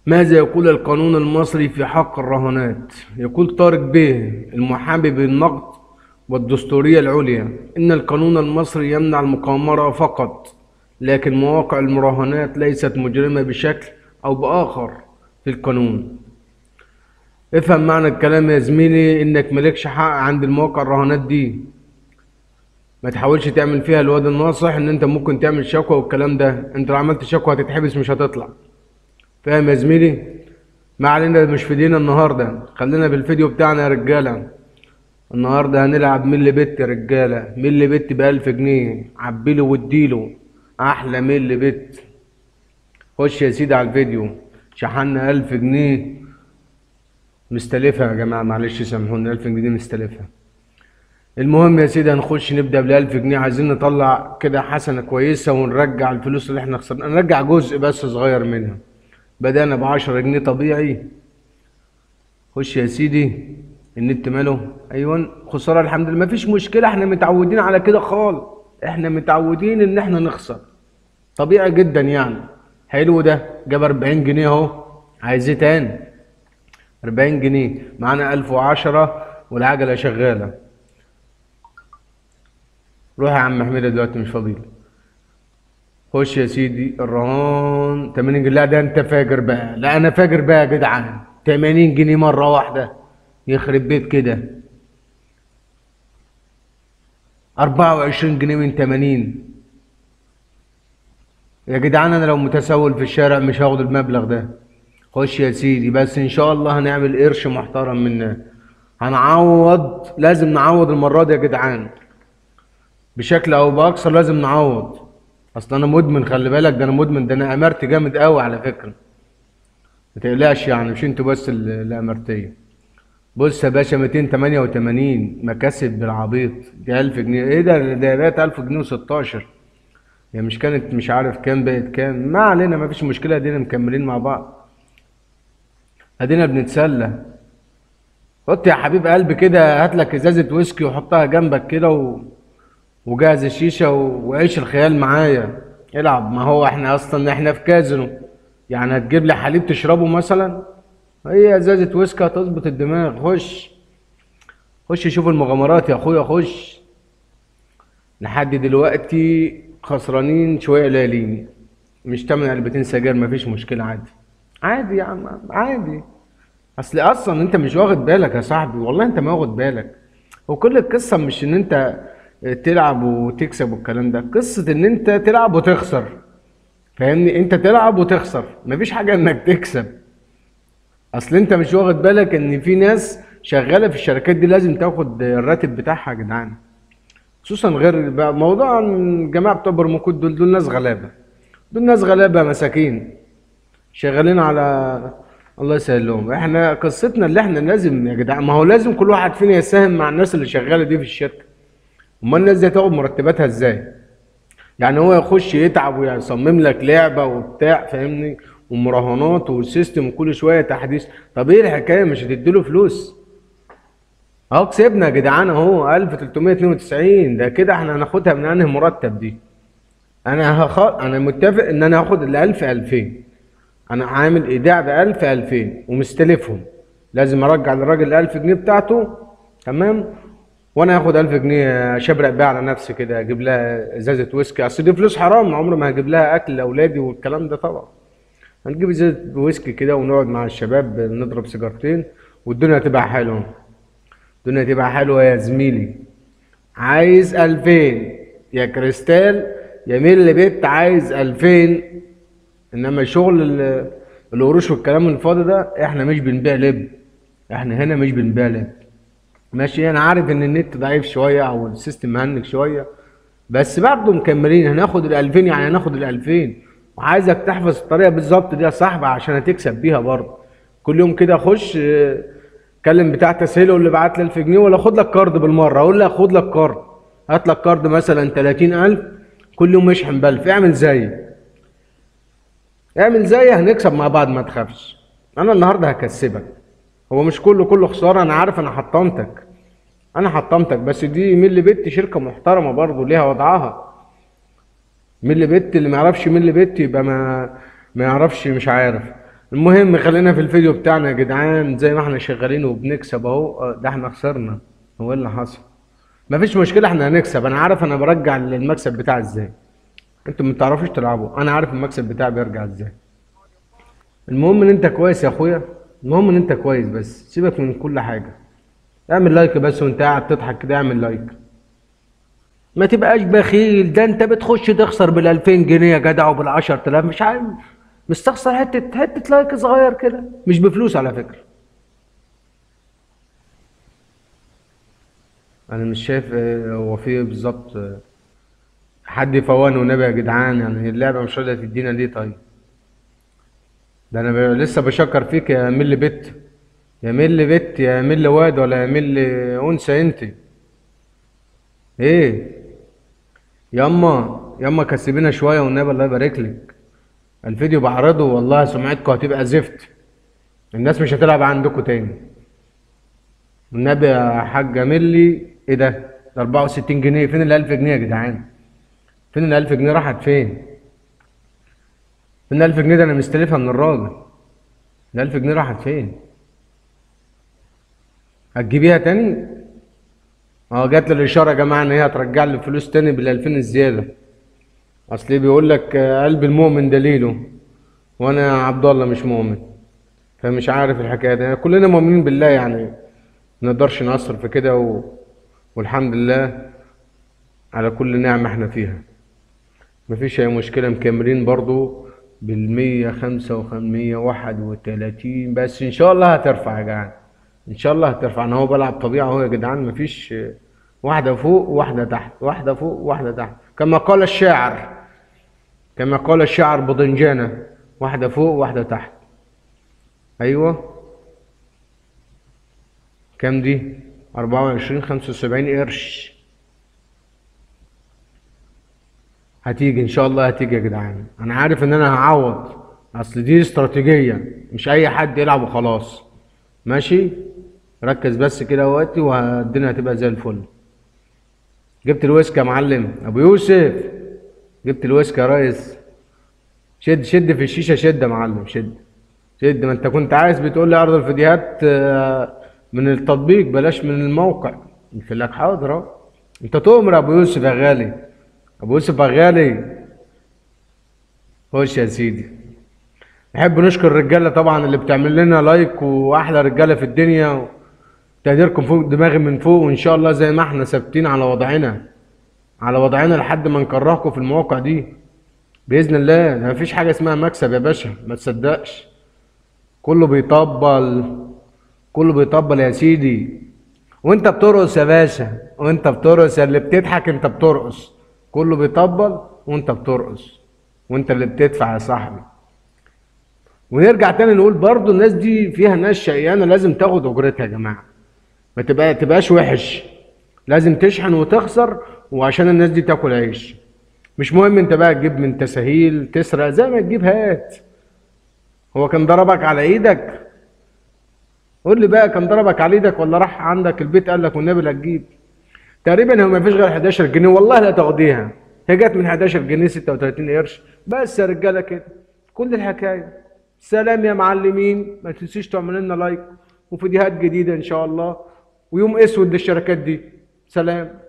ماذا يقول القانون المصري في حق الرهانات يقول طارق بيه المحامي بالنقد والدستورية العليا إن القانون المصري يمنع المقامرة فقط لكن مواقع المراهنات ليست مجرمة بشكل أو بآخر في القانون افهم معنى الكلام يا زميلي إنك مالكش حق عند المواقع الرهانات دي ما تحاولش تعمل فيها الواد الناصح ان انت ممكن تعمل شكوى والكلام ده انت لو عملت شكوى هتتحبس مش هتطلع فاهم يا زميلي ما علينا مش في دينا النهارده خلينا في الفيديو بتاعنا يا رجاله النهارده هنلعب ملي بت يا رجاله ملي بت بألف جنيه عبيله واديله احلى ملي بت خش يا سيدي على الفيديو شحنا ألف جنيه مستلفها يا جماعه معلش سامحوني ألف جنيه مستلفها المهم يا سيدي هنخش نبدا بال 1000 جنيه عايزين نطلع كده حسنه كويسه ونرجع الفلوس اللي احنا خسرناها نرجع جزء بس صغير منها بدانا ب 10 جنيه طبيعي خش يا سيدي النت ماله ايوه خساره الحمد لله مفيش مشكله احنا متعودين على كده خالص احنا متعودين ان احنا نخسر طبيعي جدا يعني حلو ده جاب 40 جنيه اهو عايز ايه تاني 40 جنيه معانا 1010 والعجله شغاله روح يا عم حميدة دلوقتي مش فاضيلي خش يا سيدي الرهان 80 جنيه لا ده انت فاجر بقى لا انا فاجر بقى يا جدعان 80 جنيه مرة واحدة يخرب بيت كده 24 جنيه من 80 يا جدعان انا لو متسول في الشارع مش هاخد المبلغ ده خش يا سيدي بس ان شاء الله هنعمل قرش محترم منه هنعوض لازم نعوض المرة دي يا جدعان بشكل او باكثر لازم نعوض اصل انا مدمن خلي بالك ده انا مدمن ده انا امرت جامد قوي على فكره ما تقلقش يعني مش انتوا بس اللي اللي امرتيه بص يا باشا 288 مكاسب بالعبيط دي 1000 جنيه ايه ده ده بقت 1000 جنيه و16 هي مش كانت مش عارف كام بقت كام ما علينا ما فيش مشكله ادينا مكملين مع بعض ادينا بنتسلى حط يا حبيب قلبي كده هات لك ازازه ويسكي وحطها جنبك كده و... وجهز الشيشه و- وعيش الخيال معايا العب ما هو احنا اصلا احنا في كازينو يعني هتجيب لي حليب تشربه مثلا هي ازازه ويسكي هتظبط الدماغ خش خش شوف المغامرات يا اخويا خش لحد دلوقتي خسرانين شويه قليلين مش تمن علبتين سجاير مفيش مشكله عادي عادي يا عم عادي اصل اصلا انت مش واخد بالك يا صاحبي والله انت ما واخد بالك وكل القصه مش ان انت تلعب وتكسب والكلام ده قصه ان انت تلعب وتخسر فاهمني انت تلعب وتخسر مفيش حاجه انك تكسب اصل انت مش واخد بالك ان في ناس شغاله في الشركات دي لازم تاخد الراتب بتاعها يا جدعان خصوصا غير بقى موضوع الجماعه بتوع برمكوت دول دول ناس غلابه دول ناس غلابه مساكين شغالين على الله يسهل لهم احنا قصتنا اللي احنا لازم يا جدعان ما هو لازم كل واحد فينا يساهم مع الناس اللي شغاله دي في الشركه امال الناس دي هتاخد مرتباتها ازاي يعني هو يخش يتعب ويصمم لك لعبه وبتاع فاهمني ومراهنات والسيستم وكل شويه تحديث طب ايه الحكايه مش هتديله فلوس اهو كسبنا يا جدعان اهو 1392 ده كده احنا هناخدها من انهي مرتب دي انا هخ... انا متفق ان انا هاخد ال 1000 2000 انا عامل ايداع ب 1000 2000 ومستلفهم لازم ارجع للراجل ال 1000 جنيه بتاعته تمام وانا هاخد 1000 جنيه شبرق بيها على نفسي كده اجيب لها ازازه ويسكي اصل دي فلوس حرام عمري ما هجيب لها اكل لاولادي والكلام ده طبعا هنجيب ازازه ويسكي كده ونقعد مع الشباب نضرب سيجارتين والدنيا هتبقى حلوه الدنيا هتبقى حلوه يا زميلي عايز 2000 يا كريستال يا ميل بيت عايز 2000 انما شغل ال- القروش والكلام الفاضي ده احنا مش بنبيع لب احنا هنا مش بنبيع لب ماشي انا عارف ان النت ضعيف شويه او السيستم مهنج شويه بس برضه مكملين هناخد ال 2000 يعني هناخد ال 2000 وعايزك تحفظ الطريقه بالظبط دي يا صاحبي عشان هتكسب بيها برضه كل يوم كده اخش اه، كلم بتاع تسهيل اللي بعت لي 1000 جنيه ولا خد لك كارد بالمره اقول لك خد لك كارد هات لك كارد مثلا 30000 كل يوم اشحن بلف اعمل زيي اعمل زيي هنكسب مع بعض ما تخافش انا النهارده هكسبك هو مش كله كله خساره انا عارف انا حطمتك انا حطمتك بس دي ميل بيت شركه محترمه برضه ليها وضعها ميل بيت اللي ما يعرفش ميل بيت يبقى ما ما يعرفش مش عارف المهم خلينا في الفيديو بتاعنا يا جدعان زي ما احنا شغالين وبنكسب اهو اه، ده احنا خسرنا هو ايه اللي حصل مفيش مشكله احنا هنكسب انا عارف انا برجع المكسب بتاعي ازاي انتوا ما بتعرفوش تلعبوا انا عارف المكسب بتاعي بيرجع ازاي المهم ان انت كويس يا اخويا المهم ان انت كويس بس سيبك من كل حاجه اعمل لايك بس وانت قاعد تضحك كده اعمل لايك ما تبقاش بخيل ده انت بتخش تخسر بال 2000 جنيه يا جدع وبال 10000 مش عارف مستخسر حته حته لايك صغير كده مش بفلوس على فكره انا مش شايف اه، هو في ايه بالظبط اه، حد يفوقني والنبي يا جدعان يعني اللعبه مش راضيه تدينا ليه طيب ده انا ب- لسه بشكر فيك يا مل بت يا مل بت يا مل واد ولا يا مل انثى انت ايه ياما ياما كسبينا شويه والنبي الله يبارك لك الفيديو بعرضه والله سمعتكم هتبقى زفت الناس مش هتلعب عندكم تاني والنبي يا حاج ملي ايه ده ده 64 جنيه فين ال 1000 جنيه يا جدعان فين ال 1000 جنيه راحت فين فين ال 1000 جنيه ده انا مستلفها من الراجل ال 1000 جنيه راحت فين هتجيبيها تاني اه جات لي الاشاره يا جماعه ان هي هترجع لي فلوس تاني بال 2000 الزياده اصل إيه بيقول لك آه، قلب المؤمن دليله وانا عبد الله مش مؤمن فمش عارف الحكايه دي كلنا مؤمنين بالله يعني ما نقدرش نأثر في كده و... والحمد لله على كل نعمه احنا فيها مفيش اي مشكله مكملين برضو بالمية خمسة ومية واحد وتلاتين بس ان شاء الله هترفع يا جدعان ان شاء الله هترفع انا هو بلعب طبيعة اهو يا جدعان مفيش آه، واحدة فوق وواحدة تحت واحدة فوق وواحدة تحت كما قال الشاعر كما قال الشاعر بضنجانة واحدة فوق وواحدة تحت ايوه كام دي أربعة وعشرين خمسة وسبعين قرش هتيجي ان شاء الله هتيجي يا جدعان انا عارف ان انا هعوض اصل دي استراتيجيه مش اي حد يلعب وخلاص ماشي ركز بس كده وقتي والدنيا هتبقى زي الفل جبت الويسك يا معلم ابو يوسف جبت الويسك يا ريس شد شد في الشيشه شد يا معلم شد شد ما انت كنت عايز بتقول لي عرض الفيديوهات آه، من التطبيق بلاش من الموقع قلت لك حاضر اهو انت تؤمر يا ابو يوسف يا غالي ابو يوسف يا غالي خش يا سيدي نحب نشكر الرجاله طبعا اللي بتعمل لنا لايك واحلى رجاله في الدنيا تقديركم فوق دماغي من فوق وان شاء الله زي ما احنا ثابتين على وضعنا على وضعنا لحد ما نكرهكم في المواقع دي باذن الله ما فيش حاجه اسمها مكسب يا باشا ما تصدقش كله بيطبل كله بيطبل يا سيدي وانت بترقص يا باشا وانت بترقص يا اللي بتضحك انت بترقص كله بيطبل وانت بترقص وانت اللي بتدفع يا صاحبي ونرجع تاني نقول برضو الناس دي فيها ناس شقيانه لازم تاخد اجرتها يا جماعه ما تبقى تبقاش وحش لازم تشحن وتخسر وعشان الناس دي تاكل عيش مش مهم انت بقى تجيب من تساهيل تسرق زي ما تجيب هات هو كان ضربك على ايدك قول لي بقى كان ضربك على ايدك ولا راح عندك البيت قال لك والنبي لا تجيب تقريبا هو ما فيش غير 11 جنيه والله لا تاخديها هي جت من 11 جنيه 36 قرش بس يا رجاله كده كل الحكايه سلام يا معلمين ما تنسيش تعمل لنا لايك وفيديوهات جديده ان شاء الله ويوم اسود للشركات دي سلام